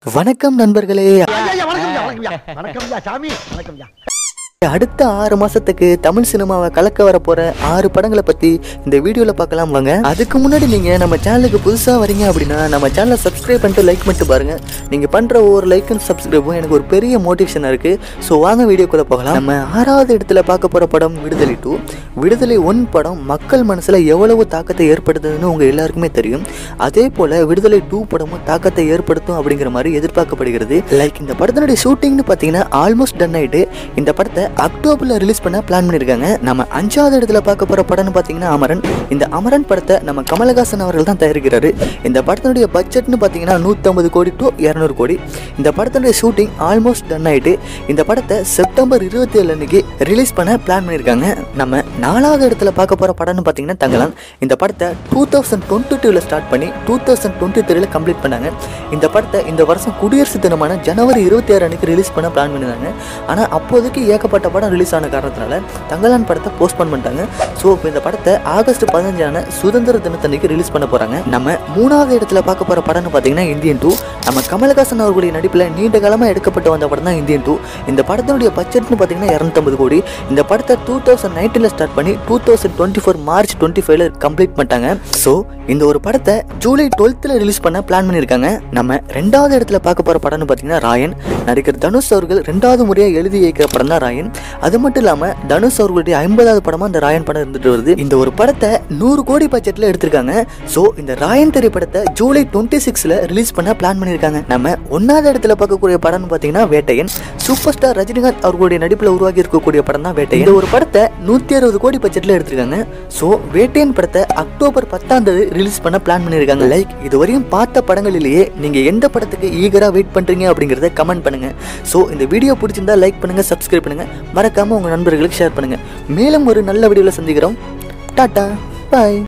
வணக்கம் நண்பர்களே ஐயா, வணக்கம்யா, வணக்கம்யா. வணக்கம்யா, சாமி வணக்கம்யா அடுத்த ஆறு மாசத்துக்கு தமிழ் சினிமாவை கலக்க வர போற ஆறு படங்களை பத்தி இந்த வீடியோல பார்க்கலாம் வாங்க அதுக்கு முன்னாடி நீங்க நம்ம சேனலுக்கு புதுசா வரீங்க அப்படின்னா நம்ம சேனலை சப்ஸ்கிரைப் பண்ணிட்டு லைக் பண்ணிட்டு பாருங்க நீங்க பண்ற ஒவ்வொரு லைக் அண்ட் சப்ஸ்கிரைபும் எனக்கு ஒரு பெரிய மோட்டிவேஷனா இருக்கு ஸோ வாங்க வீடியோக்குள்ள போகலாம் நம்ம ஆறாவது இடத்துல பார்க்க போற படம் விடுதலை டூ விடுதலை ஒன் படம் மக்கள் மனசுல எவ்வளவு தாக்கத்தை ஏற்படுத்துதுன்னு உங்க எல்லாருக்குமே தெரியும் அதே போல விடுதலை டூ படமும் தாக்கத்தை ஏற்படுத்தும் அப்படிங்கிற மாதிரி எதிர்பார்க்கப்படுகிறது லைக் இந்த படத்தினுடைய ஷூட்டிங்னு பார்த்தீங்கன்னா ஆல்மோஸ்ட் டன் ஆயிட்டு இந்த படத்தை அக்டோபர்ல ரிலீஸ் பண்ண பிளான் பண்ணியிருக்காங்க நம்ம அஞ்சாவது இடத்துல பார்க்க போற படம்னு பார்த்தீங்கன்னா அமரன் இந்த அமரன் படத்தை நம்ம கமலஹாசன் அவர்கள் தான் தயாரிக்கிறாரு இந்த படத்தினுடைய பட்ஜெட்னு பார்த்தீங்கன்னா நூற்றம்பது கோடி டு இரநூறு கோடி இந்த படத்தினுடைய ஷூட்டிங் ஆல்மோஸ்ட் டன் ஆயிட்டு இந்த படத்தை செப்டம்பர் இருபத்தி ஏழு அன்னைக்கு ரிலீஸ் பண்ண பிளான் பண்ணியிருக்காங்க நம்ம நாலாவது இடத்துல பார்க்க போற படம்னு பார்த்தீங்கன்னா தங்கலான் இந்த படத்தை டூ தௌசண்ட் டுவெண்ட்டி டூவில் ஸ்டார்ட் பண்ணி டூ தௌசண்ட் டுவெண்ட்டி த்ரீல கம்ப்ளீட் பண்ணாங்க இந்த படத்தை இந்த வருஷம் குடியரசு தினமான ஜனவரி இருபத்தி ஆறு அன்னைக்கு ரிலீஸ் பண்ண பிளான் பண்ணியிருந்தாங்க ஆனால் அப்போதைக்கு ஏகப்பட்ட படம் ரிலீஸ் ஆன காரணத்தினால தங்கலான் படத்தை போஸ்ட்போன் பண்ணிட்டாங்க ஸோ இப்போ இந்த படத்தை ஆகஸ்ட் பதினஞ்சான சுதந்திர தினத்தன்னைக்கு ரிலீஸ் பண்ண போகிறாங்க நம்ம மூணாவது இடத்துல பார்க்க போகிற படம்னு பார்த்தீங்கன்னா இந்தியன் டூ நம்ம கமலஹாசன் அவர்களுடைய நடிப்பில் நீண்ட காலமாக எடுக்கப்பட்டு வந்த படம் தான் இந்தியன் டூ இந்த படத்தினுடைய பட்ஜெட்னு பார்த்தீங்கன்னா இரநூத்தம்பது கோடி இந்த படத்தை டூ தௌசண்ட் நைன்டீனில் ஸ்டார்ட் பண்ணி two thousand twenty four March twenty ஃபைவ்ல கம்ப்ளீட் பண்ணிட்டாங்க ஸோ இந்த ஒரு படத்தை ஜூலை டுவெல்த்தில் ரிலீஸ் பண்ண பிளான் பண்ணியிருக்காங்க நம்ம ரெண்டாவது இடத்துல பார்க்க போகிற படம்னு பார்த்தீங்கன்னா ராயன் நடிகர் தனுஷ் அவர்கள் ரெண்டாவது முறையாக எழுதி இயக்கிற படம் தான் ராயன் அது மட்டும் இல்லாமல் தனுஷ் அவர்களுடைய ஐம்பதாவது படமாக இந்த ராயன் படம் இருந்துட்டு வருது இந்த ஒரு படத்தை நூறு கோடி பட்ஜெட்டில் எடுத்திருக்காங்க ஸோ இந்த ராயன் திரைப்படத்தை ஜூலை டுவெண்ட்டி சிக்ஸில் ரிலீஸ் பண்ண பிளான் பண்ணியிருக்காங்க நம்ம ஒன்றாவது இடத்துல பார்க்கக்கூடிய படம்னு பார்த்தீங்கன்னா வேட்டையன் சூப்பர் ஸ்டார் ரஜினிகாந்த் அவர்களுடைய நடிப்பில் உருவாகி இருக்கக்கூடிய படம் தான் வேட்டையன் இந்த ஒரு படத்தை நூற்றி அறுபது கோடி பட்ஜெட்டில் எடுத்திருக்காங்க ஸோ வேட்டையன் படத்தை அக்டோபர் பத்தாம் தேதி ரிலீஸ் பண்ண பிளான் பண்ணியிருக்காங்க லைக் இதுவரையும் பார்த்த படங்களிலேயே நீங்கள் எந்த படத்துக்கு ஈகராக வெயிட் பண்ணுறீங்க அப்படிங்கிறத கமெண்ட் பண்ணுங்க ஸோ இந்த வீடியோ பிடிச்சிருந்தா லைக் பண்ணுங்க சப்ஸ்கிரைப் பண்ணுங்க மறக்காம உங்க நண்பர்களுக்கு ஷேர் பண்ணுங்க மேலும் ஒரு நல்ல வீடியோவில் சந்திக்கிறோம் டாட்டா பாய்